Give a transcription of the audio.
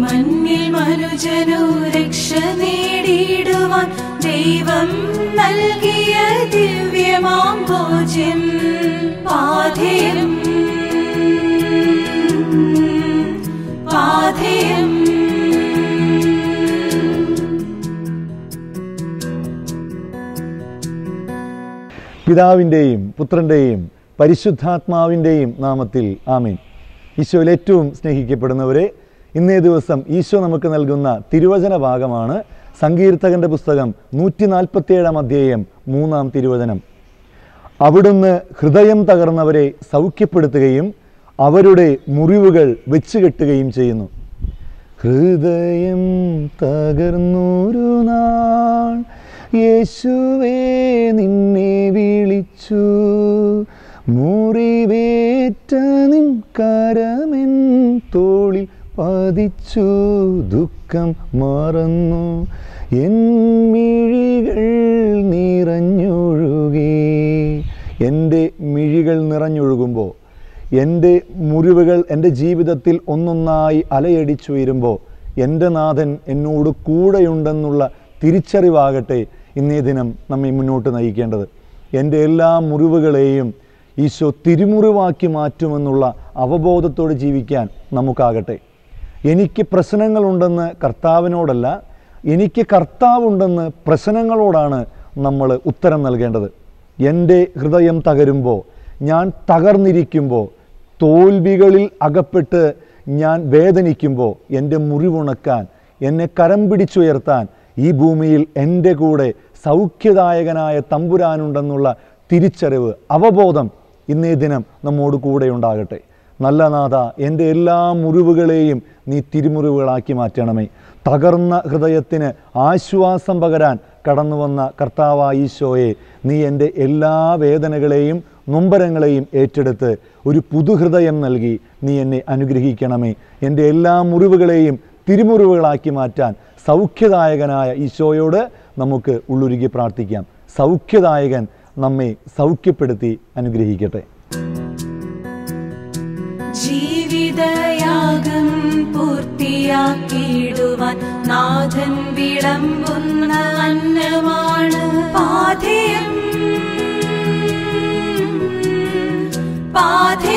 മണ്ണിൽ മനുജനു രക്ഷ നേടിയിടുവാൻ ദൈവം നൽകിയ ദിവ്യമാം ഭോജ്യം പാഥേയം പാഥേയം പിതാവിൻ്റെയും പുത്രൻ്റെയും പരിശുദ്ധാത്മാവിൻ്റെയും നാമത്തിൽ ആമീൻ ഈശോയിൽ ഏറ്റവും സ്നേഹിക്കപ്പെടുന്നവരെ ഇന്നേ ദിവസം ഈശോ നമുക്ക് നൽകുന്ന തിരുവചന ഭാഗമാണ് സങ്കീർത്തകന്റെ പുസ്തകം നൂറ്റി നാൽപ്പത്തിയേഴാം അധ്യായം മൂന്നാം തിരുവചനം അവിടുന്ന് ഹൃദയം തകർന്നവരെ സൗഖ്യപ്പെടുത്തുകയും അവരുടെ മുറിവുകൾ വെച്ചുകെട്ടുകയും ചെയ്യുന്നു ഹൃദയം തകർന്നൊരു നാൾ യേശുവേ നിന്നെ വിളിച്ചു മുറിവേറ്റ നിൻ കരമെൻ തോളിൽ പതിച്ചു ദുഃഖം മറന്നു എൻ മിഴികൾ നിറഞ്ഞൊഴുകി എൻ്റെ മിഴികൾ നിറഞ്ഞൊഴുകുമ്പോൾ എൻ്റെ മുറിവുകൾ എൻ്റെ ജീവിതത്തിൽ ഒന്നൊന്നായി അലയടിച്ചുയരുമ്പോൾ എൻ്റെ നാഥൻ എന്നോട് കൂടെയുണ്ടെന്നുള്ള തിരിച്ചറിവാകട്ടെ ഇന്നേ ദിനം നമ്മെ മുന്നോട്ട് നയിക്കേണ്ടത് എൻ്റെ എല്ലാ മുറിവുകളെയും ഈശോ തിരുമുറിവാക്കി മാറ്റുമെന്നുള്ള അവബോധത്തോടെ ജീവിക്കാൻ നമുക്കാകട്ടെ എനിക്ക് പ്രശ്നങ്ങളുണ്ടെന്ന് കർത്താവിനോടല്ല എനിക്ക് കർത്താവുണ്ടെന്ന് പ്രശ്നങ്ങളോടാണ് നമ്മൾ ഉത്തരം നൽകേണ്ടത് എൻ്റെ ഹൃദയം തകരുമ്പോൾ ഞാൻ തകർന്നിരിക്കുമ്പോൾ തോൽവികളിൽ അകപ്പെട്ട് ഞാൻ വേദനിക്കുമ്പോൾ എൻ്റെ മുറിവുണക്കാൻ എന്നെ കരം പിടിച്ചുയർത്താൻ ഈ ഭൂമിയിൽ എൻ്റെ കൂടെ സൗഖ്യദായകനായ തമ്പുരാനുണ്ടെന്നുള്ള തിരിച്ചറിവ് അവബോധം ഇന്നേ ദിനം നമ്മോട് കൂടെ ഉണ്ടാകട്ടെ നല്ല നാഥ എൻ്റെ എല്ലാ മുറിവുകളെയും നീ തിരുമുറിവുകളാക്കി മാറ്റണമേ തകർന്ന ഹൃദയത്തിന് ആശ്വാസം പകരാൻ കടന്നു വന്ന കർത്താവായ ഈശോയെ നീ എൻ്റെ എല്ലാ വേദനകളെയും നൊമ്പരങ്ങളെയും ഏറ്റെടുത്ത് ഒരു പുതുഹൃദയം നൽകി നീ എന്നെ അനുഗ്രഹിക്കണമേ എൻ്റെ എല്ലാ മുറിവുകളെയും തിരുമുറിവുകളാക്കി മാറ്റാൻ സൗഖ്യദായകനായ ഈശോയോട് നമുക്ക് ഉള്ളുരുകി പ്രാർത്ഥിക്കാം സൗഖ്യദായകൻ നമ്മെ സൗഖ്യപ്പെടുത്തി അനുഗ്രഹിക്കട്ടെ ജീവിതയാഗം പൂർത്തിയാക്കിയിടുവാൻ നാഥൻ വിളമ്പുന്ന അന്നമാണ് പാഥേയം പാഥേയം